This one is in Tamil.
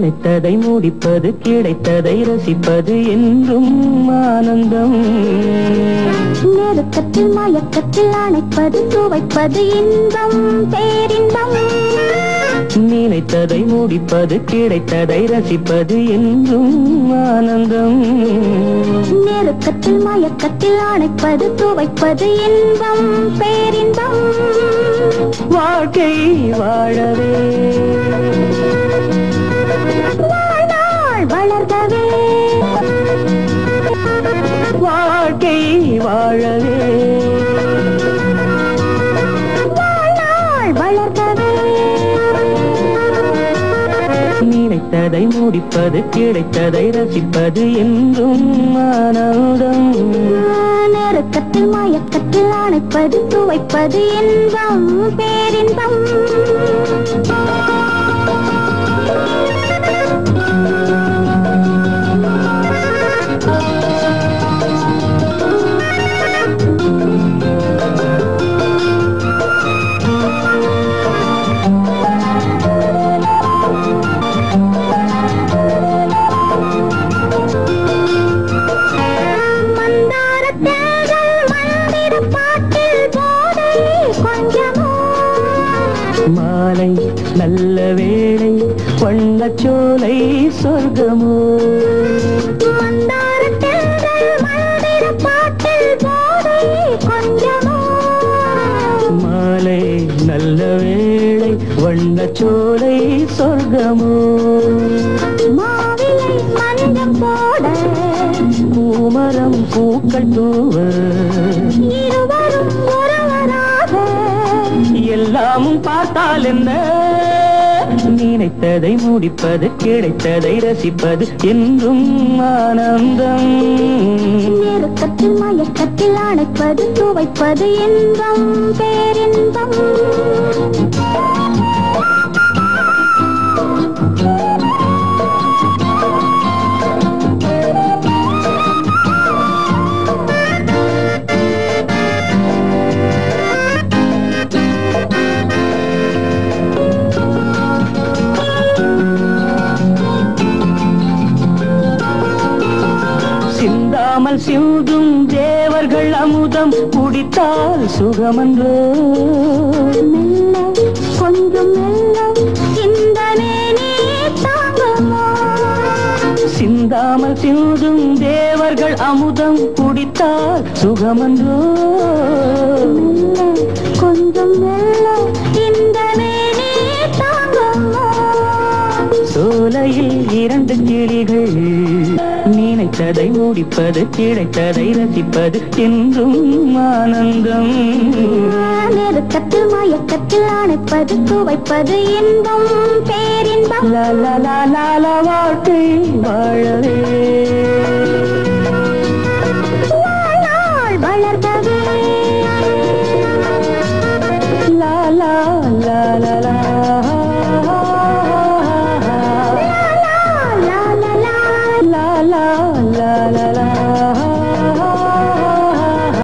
நினைத்ததை முடிப்பது கிடைத்ததை ரசிப்பது என்றும் ஆனந்தம் நெருக்கத்தில் மயக்கத்தில் அணைப்பது துவைப்பது இன்பம் பேரின்பம் நினைத்ததை முடிப்பது கிடைத்ததை ரசிப்பது என்றும் ஆனந்தம் நெருக்கத்தில் மயக்கத்தில் அணைப்பது துவைப்பது இன்பம் பேரின்பம் வாழ்க்கை வாழவே வாழ்நாள் வளர்கவே வாழ்க்கை வாழவே வாழ்நாள் வளர்கவே நினைத்ததை முடிப்பது கிடைத்ததை ரசிப்பது என்றும் ஆனந்தம் நெருக்கத்தில் மயக்கத்தில் அணைப்பது துவைப்பது இன்பம் பேரின்பம் மந்தாரத் தேர்கள் மந்திரப் பாட்டில் போதை கொஞ்சமோ மாலை நல்ல வேளை வண்ணச்சோலை சொர்க்கமோ மந்தாரத் தேர்கள் மந்திரப் பாட்டில் போதை கொஞ்சமோ மாலை நல்ல வேளை வண்ணச்சோலை சொர்க்கமோ மாவிலை மஞ்சம் போட பூமரம் பூக்கள் தூவ இருவரும் ஒருவராக எல்லாமும் பார்த்தால் என்ன நினைத்ததை முடிப்பது கிடைத்ததை ரசிப்பது என்றும் ஆனந்தம் நெருக்கத்தில் மயக்கத்தில் அணைப்பது துவைப்பது இன்பம் பேரின்பம் சிந்தாமல் சிந்தும் தேவர்கள் அமுதம் குடித்தால் சுகமன்றோ மெல்ல கொஞ்சம் மெல்ல இந்த மேனி தாங்குமோ சிந்தாமல் சிந்தும் தேவர்கள் அமுதம் குடித்தால் சுகமன்றோ மெல்ல கொஞ்சம் மெல்ல இந்த மேனி தாங்குமோ சோலையில் இரண்டு கிளிகள் நினைத்ததை முடிப்பது கிடைத்ததை ரசிப்பது என்றும் ஆனந்தம் நெருக்கத்தில் மயக்கத்தில் அணைப்பது துவைப்பது இன்பம் பேரின்பம் லா லா லா லா லா வாழ்க்கை வாழவே வாழ்நாள் வளர்கவே லா லா